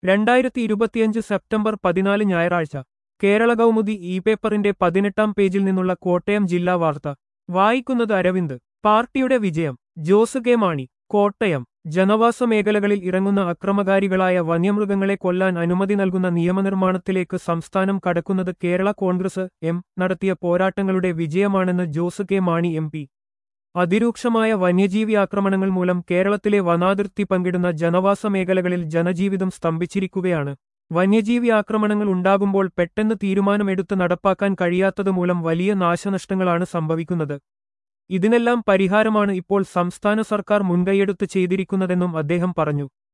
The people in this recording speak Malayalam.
രണ്ടായിരത്തി ഇരുപത്തിയഞ്ച് സെപ്റ്റംബർ പതിനാല് ഞായറാഴ്ച കേരള കൗമുദി ഇ പേപ്പറിന്റെ പതിനെട്ടാം പേജിൽ നിന്നുള്ള കോട്ടയം ജില്ലാ വാർത്ത വായിക്കുന്നത് അരവിന്ദ് പാർട്ടിയുടെ വിജയം ജോസ് കെ മാണി കോട്ടയം ജനവാസ മേഖലകളിൽ ഇറങ്ങുന്ന അക്രമകാരികളായ വന്യമൃഗങ്ങളെ കൊല്ലാൻ അനുമതി നൽകുന്ന നിയമനിർമ്മാണത്തിലേക്ക് സംസ്ഥാനം കടക്കുന്നത് കേരള കോൺഗ്രസ് എം നടത്തിയ പോരാട്ടങ്ങളുടെ വിജയമാണെന്ന് Jose K Mani M P അതിരൂക്ഷമായ വന്യജീവി ആക്രമണങ്ങൾ മൂലം കേരളത്തിലെ വനാതിർത്തി പങ്കിടുന്ന ജനവാസ മേഖലകളിൽ ജനജീവിതം സ്തംഭിച്ചിരിക്കുകയാണ് വന്യജീവി ആക്രമണങ്ങൾ ഉണ്ടാകുമ്പോൾ പെട്ടെന്ന് തീരുമാനമെടുത്ത് നടപ്പാക്കാൻ കഴിയാത്തതുമൂലം വലിയ നാശനഷ്ടങ്ങളാണ് സംഭവിക്കുന്നത് ഇതിനെല്ലാം പരിഹാരമാണ് ഇപ്പോൾ സംസ്ഥാന സർക്കാർ മുൻകൈയെടുത്ത് ചെയ്തിരിക്കുന്നതെന്നും അദ്ദേഹം പറഞ്ഞു